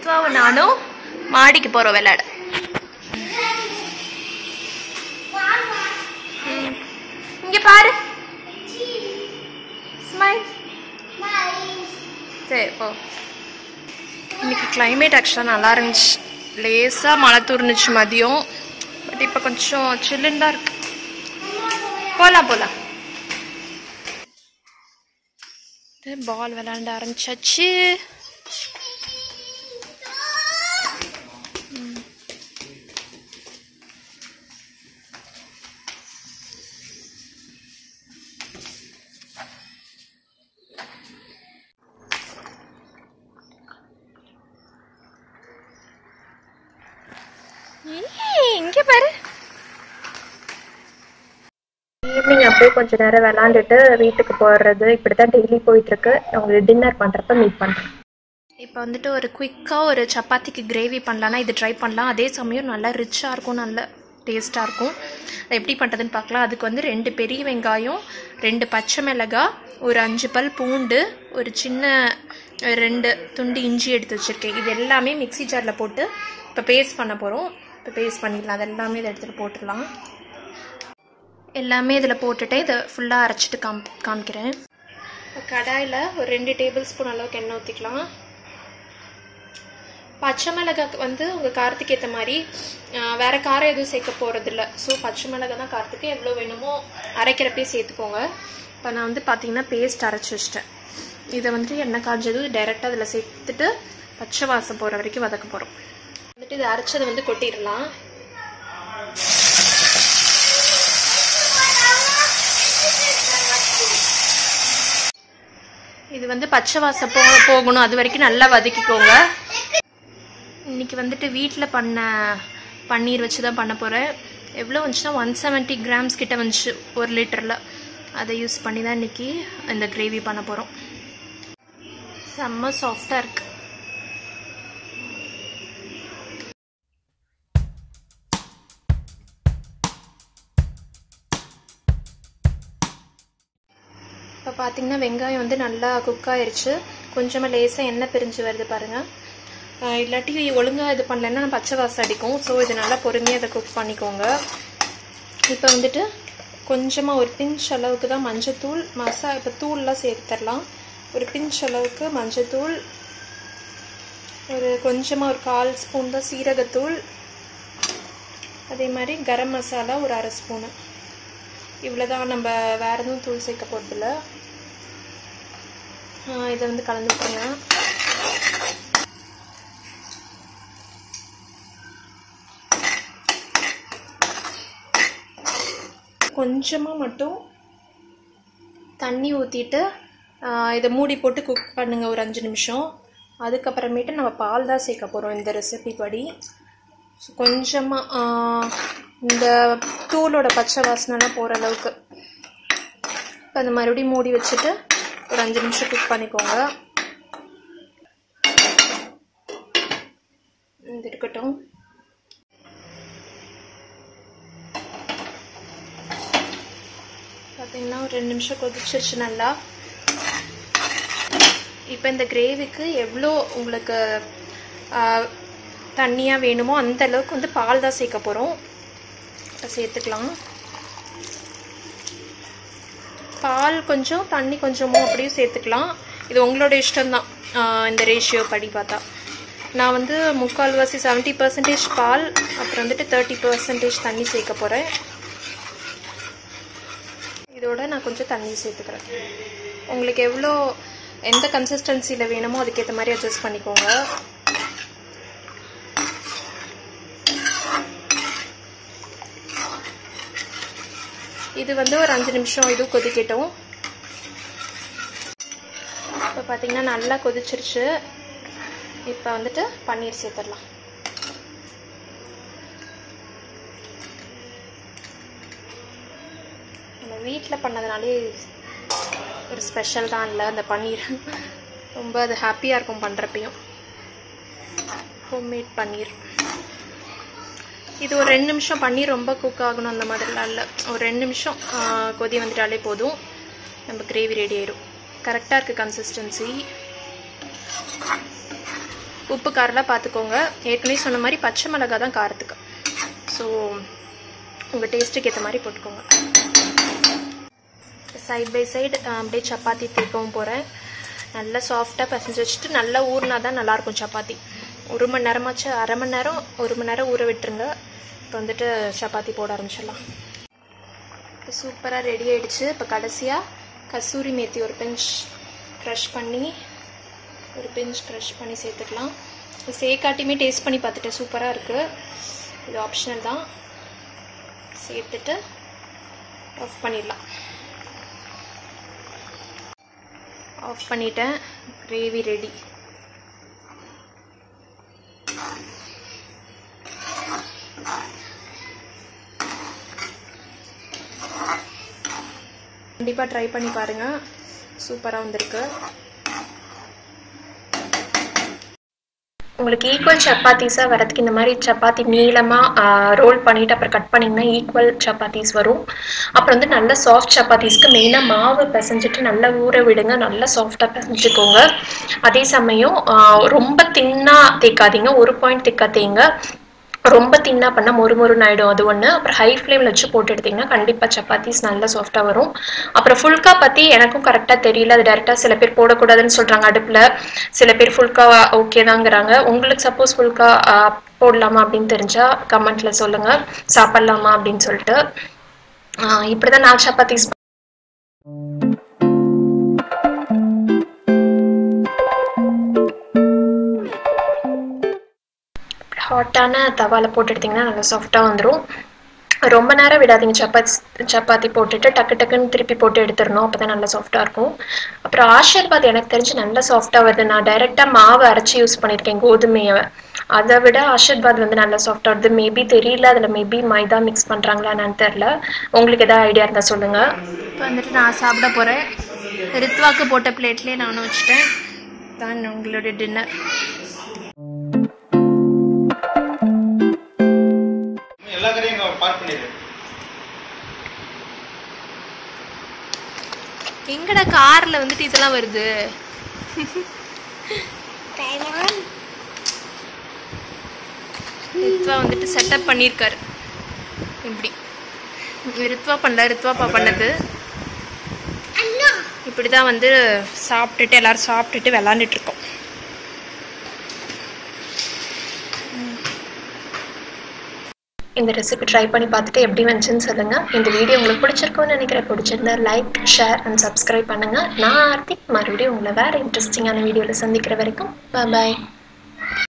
ரித்வாவும் நானும் மாடிக்கு போகிறோம் விளையாட ம். இங்க பாரு ஸ்மைல் சரி போ இன்னைக்கு climate ஆக்சுவலாக நல்லா இருந்துச்சு லேசாக மழை தூர்ந்துச்சு மதியம் பட் இப்போ கொஞ்சம் சில்லுன்னு தான் இருக்கு போகலாம் போகலாம் பால் விளையாண்ட ஆரம்பிச்சாச்சு ம். ஏய், இங்க பாரு ஈவினிங் அப்படியே கொஞ்ச நேரம் விளாண்டுட்டு வீட்டுக்கு போடுறது இப்படி தான் டெய்லி போயிட்டு இருக்கு உங்களுக்கு டின்னர் பண்றப்ப மீட் பண்றேன் இப்போ வந்துட்டு ஒரு குயிக்காக ஒரு சப்பாத்திக்கு கிரேவி பண்ணலான்னா இது ட்ரை பண்ணலாம் அதே சமயம் நல்லா ரிச்சாக இருக்கும் நல்ல டேஸ்ட்டாக இருக்கும் அது எப்படி பண்ணுறதுன்னு பார்க்கலாம் அதுக்கு வந்து ரெண்டு பெரிய வெங்காயம் ரெண்டு பச்சை மிளகாய் ஒரு அஞ்சு பல் பூண்டு ஒரு சின்ன அஹ், ரெண்டு துண்டு இஞ்சி எடுத்து வச்சுருக்கேன் இது எல்லாமே மிக்ஸி ஜாரில் போட்டு இப்போ பேஸ்ட் பண்ண போகிறோம் இப்போ பேஸ்ட் பண்ணிடலாம் அது எல்லாமே இதை எடுத்துகிட்டு போட்டுடலாம் எல்லாமே இதில் போட்டுட்டு இதை ஃபுல்லாக அரைச்சிட்டு காம் காமிக்கிறேன் இப்போ கடாயில் ஒரு ரெண்டு டேபிள் ஸ்பூன் அளவுக்கு எண்ணெய் ஊற்றிக்கலாம் பச்சை மிளகாய் வந்து உங்கள் காரத்துக்கு ஏற்ற மாதிரி ஆஹ், வேற காரம் எதுவும் சேர்க்க போகிறதில்ல ஸோ பச்சை மிளகாய் தான் காரத்துக்கு எவ்வளோ வேணுமோ அரைக்கிறப்பே சேர்த்துக்கோங்க இப்போ நான் வந்து பார்த்தீங்கன்னா பேஸ்ட் அரைச்சி வச்சிட்டேன் இதை வந்துட்டு எண்ணெய் காஞ்சதும் டைரெக்டாக அதில் சேர்த்துட்டு பச்சை வாசம் போகிற வரைக்கும் வதக்க போகிறோம் வந்துட்டு இது அரைச்சதை வந்து கொட்டிடலாம் இது வந்து பச்சை வாசம் போ போகணும் அது வரைக்கும் நல்லா வதக்கிக்கோங்க இன்னைக்கு வந்துட்டு வீட்டில் பண்ண பன்னீர் வச்சு தான் பண்ண போகிறேன் எவ்வளோ வந்துச்சுன்னா ஒன் செவன்ட்டி கிராம்ஸ் கிட்ட வந்துச்சு ஒரு லிட்டரில் அதை யூஸ் பண்ணி தான் இன்னைக்கு இந்த கிரேவி பண்ண போகிறோம் செம்ம சாஃப்டாக இருக்கு இப்போ பார்த்தீங்கன்னா வெங்காயம் வந்து நல்லா குக் ஆயிருச்சு கொஞ்சமாக லேசாக எண்ணெய் பிரிஞ்சு வருது பாருங்கள் ஆஹ் இல்லாட்டி ஒழுங்காக இது பண்ணலைன்னா பச்சை வாசம் அடிக்கும் ஸோ இது நல்லா பொறுமையாக இதை குக் பண்ணிக்கோங்க இப்போ வந்துட்டு கொஞ்சமாக ஒரு பிஞ்ச் அளவுக்கு தான் மஞ்சத்தூள் மசா இப்போ தூள்லாம் சேர்த்துடலாம் ஒரு பிஞ்ச் அளவுக்கு மஞ்சத்தூள் ஒரு கொஞ்சமாக ஒரு கால் ஸ்பூன் தான் சீரகத்தூள் அதே மாதிரி கரம் மசாலா ஒரு அரை ஸ்பூனு இவ்வளோதான் நம்ம வேறு எதுவும் தூள் சேர்க்க போகிறதில்ல இதை வந்து கலந்துக்கோங்க கொஞ்சமாக மட்டும் தண்ணி ஊற்றிட்டு இதை மூடி போட்டு குக் பண்ணுங்க ஒரு அஞ்சு நிமிஷம் அதுக்கப்புறமேட்டு நம்ம பால் தான் சேர்க்க போகிறோம் இந்த ரெசிபி படி கொஞ்சமாக இந்த தூளோட பச்சை வாசனைலாம் போகிற அளவுக்கு இப்போ அந்த மறுபடியும் மூடி வச்சுட்டு ஒரு அஞ்சு நிமிஷம் குக் பண்ணிக்கோங்க இது இருக்கட்டும் பார்த்தீங்கன்னா ஒரு ரெண்டு நிமிஷம் கொதிச்சிருச்சு நல்லா இப்போ இந்த கிரேவிக்கு எவ்வளோ உங்களுக்கு தண்ணியாக வேணுமோ அந்த அளவுக்கு வந்து பால் தான் சேர்க்க போகிறோம் இப்போ சேர்த்துக்கலாம் பால் கொஞ்சம் தண்ணி கொஞ்சமும் அப்படியும் சேர்த்துக்கலாம் இது உங்களோட இஷ்டம்தான் ஆஹ் இந்த ரேஷியோ படி பார்த்தா நான் வந்து முக்கால்வாசி செவன்ட்டி பர்சன்டேஜ் பால் அப்புறம் வந்துட்டு தேர்ட்டி பர்சன்டேஜ் தண்ணி சேர்க்க போகிறேன் இதோட நான் கொஞ்சம் தண்ணி சேர்த்துக்கிறேன் உங்களுக்கு எவ்வளோ எந்த கன்சிஸ்டன்சியில் வேணுமோ அதுக்கேற்ற மாதிரி அட்ஜஸ்ட் பண்ணிக்கோங்க இது வந்து ஒரு அஞ்சு நிமிஷம் இது கொதிக்கட்டும் இப்போ பார்த்தீங்கன்னா நல்லா கொதிச்சிருச்சு இப்போ வந்துட்டு பன்னீர் சேர்த்துடலாம் நம்ம வீட்டில் பண்ணதுனாலே ஒரு ஸ்பெஷல் தான் இல்லை அந்த பன்னீர் ரொம்ப அது ஹாப்பியாக இருக்கும் பண்ணுறப்பையும் ஹோம்மேட் பன்னீர் இது ஒரு ரெண்டு நிமிஷம் பன்னீர் ரொம்ப குக் ஆகணும் அந்த மாதிரிலாம் இல்லை ஒரு ரெண்டு நிமிஷம் ஆ, கொதி வந்துட்டாலே போதும் நம்ம கிரேவி ரெடி ஆயிடும் கரெக்டாக இருக்குது கன்சிஸ்டன்சி உப்பு காரெல்லாம் பார்த்துக்கோங்க ஏற்கனவே சொன்ன மாதிரி பச்சை மிளகா தான் காரத்துக்கு ஸோ உங்கள் டேஸ்ட்டுக்கு ஏற்ற மாதிரி போட்டுக்கோங்க சைட் பை சைடு அப்படியே சப்பாத்தி தேக்கவும் போகிறேன் நல்லா சாஃப்டாக பசஞ்சு வச்சுட்டு நல்லா ஊறினா தான் நல்லாயிருக்கும் சப்பாத்தி ஒரு மணி நேரமாச்சு அரை மணி நேரம் ஒரு மணி நேரம் ஊற விட்டுருங்க இப்போ வந்துட்டு சப்பாத்தி போட ஆரம்பிச்சிடலாம் இப்போ சூப்பராக ரெடி ஆயிடுச்சு இப்போ கடைசியாக கசூரி மேத்தி ஒரு பிஞ்ச் க்ரஷ் பண்ணி ஒரு பிஞ்ச் க்ரஷ் பண்ணி சேர்த்துக்கலாம் இது சேர்க்காட்டியுமே டேஸ்ட் பண்ணி பார்த்துட்டேன் சூப்பராக இருக்குது இது ஆப்ஷனல் தான் சேர்த்துட்டு ஆஃப் பண்ணிடலாம் ஆஃப் பண்ணிட்டேன் கிரேவி ரெடி கண்டிப்பாக ட்ரை பண்ணி பாருங்கள் சூப்பராக வந்திருக்கு உங்களுக்கு ஈக்குவல் சப்பாத்தீஸாக வரதுக்கு இந்த மாதிரி சப்பாத்தி நீளமாக ரோல் பண்ணிவிட்டு அப்புறம் கட் பண்ணிங்கன்னா ஈக்குவல் சப்பாத்தீஸ் வரும் அப்புறம் வந்து நல்ல சாஃப்ட் சப்பாத்தீஸ்க்கு மெயினாக மாவு பிசைஞ்சிட்டு நல்லா ஊற விடுங்க நல்லா சாஃப்டாக பிசைஞ்சுக்கோங்க அதே சமயம் ரொம்ப தின்னாக தேய்க்காதீங்க ஒரு பாயிண்ட் திக்கா தேங்க ரொம்ப தின்னா பண்ணால் மொறு மொறுன்னு ஆகிடும் அது ஒன்று அப்புறம் ஹை ஃப்ளேமில் வச்சு போட்டு எடுத்திங்கன்னா கண்டிப்பாக சப்பாத்திஸ் நல்லா சாஃப்டாக வரும் அப்புறம் ஃபுல்கா பற்றி எனக்கும் கரெக்டாக தெரியல அது டேரெக்டாக சில பேர் போடக்கூடாதுன்னு சொல்கிறாங்க அடுப்பில் சில பேர் ஃபுல்கா ஓகே தாங்கிறாங்க உங்களுக்கு சப்போஸ் ஃபுல்கா போடலாமா அப்படின்னு தெரிஞ்சால் கமெண்ட்டில் சொல்லுங்கள் சாப்பிட்லாமா அப்படின்னு சொல்லிட்டு இப்படி தான் நான் சப்பாத்திஸ் ஹாட்டான தவாவில் போட்டு எடுத்திங்கன்னா நல்லா சாஃப்டாக வந்துடும் ரொம்ப நேரம் விடாதீங்க சப்பாத்தி சப்பாத்தி போட்டுட்டு டக்கு டக்குன்னு திருப்பி போட்டு எடுத்துடணும் அப்போ தான் நல்லா சாஃப்டாக இருக்கும் அப்புறம் ஆஷீர்வாத் எனக்கு தெரிஞ்சு நல்லா சாஃப்டாக வருது நான் டைரெக்டாக மாவு அரைச்சி யூஸ் பண்ணியிருக்கேன் கோதுமையை அதை விட ஆஷீர்வாத் வந்து நல்லா சாஃப்டாக வருது மேபி தெரியல அதில் மேபி மைதா மிக்ஸ் பண்ணுறாங்களா என்னன்னு தெரில உங்களுக்கு எதாவது ஐடியா இருந்தால் சொல்லுங்கள் இப்போ வந்துட்டு நான் சாப்பிட போகிறேன் ரித்வாக்கு போட்ட பிளேட்லேயே நானும் வச்சுட்டேன் தான் உங்களோட டின்னர் எல்லா கடையும் இங்க பார்க் பண்ணிடு எங்கடா கார்ல வந்துட்டு இதெல்லாம் வருது ரித்வா வந்துட்டு செட்டப் பண்ணியிருக்காரு இப்படி ரித்வா பண்ணல ரித்வாப்பா பண்ணது இப்படி தான் வந்து சாப்பிட்டுட்டு எல்லாரும் சாப்பிட்டுட்டு விளாண்டுட்டு இருக்கோம் இந்த ரெசிபி ட்ரை பண்ணி பார்த்துட்டு எப்படி வந்துச்சுன்னு சொல்லுங்கள் இந்த வீடியோ உங்களுக்கு பிடிச்சிருக்கும்னு நினைக்கிறேன் பிடிச்சிருந்தா லைக் ஷேர் அண்ட் சப்ஸ்கிரைப் பண்ணுங்கள் நான் ஆர்த்தி மறுபடியும் உங்களை வேறு இன்ட்ரெஸ்டிங்கான வீடியோவில் சந்திக்கிற வரைக்கும் பாய்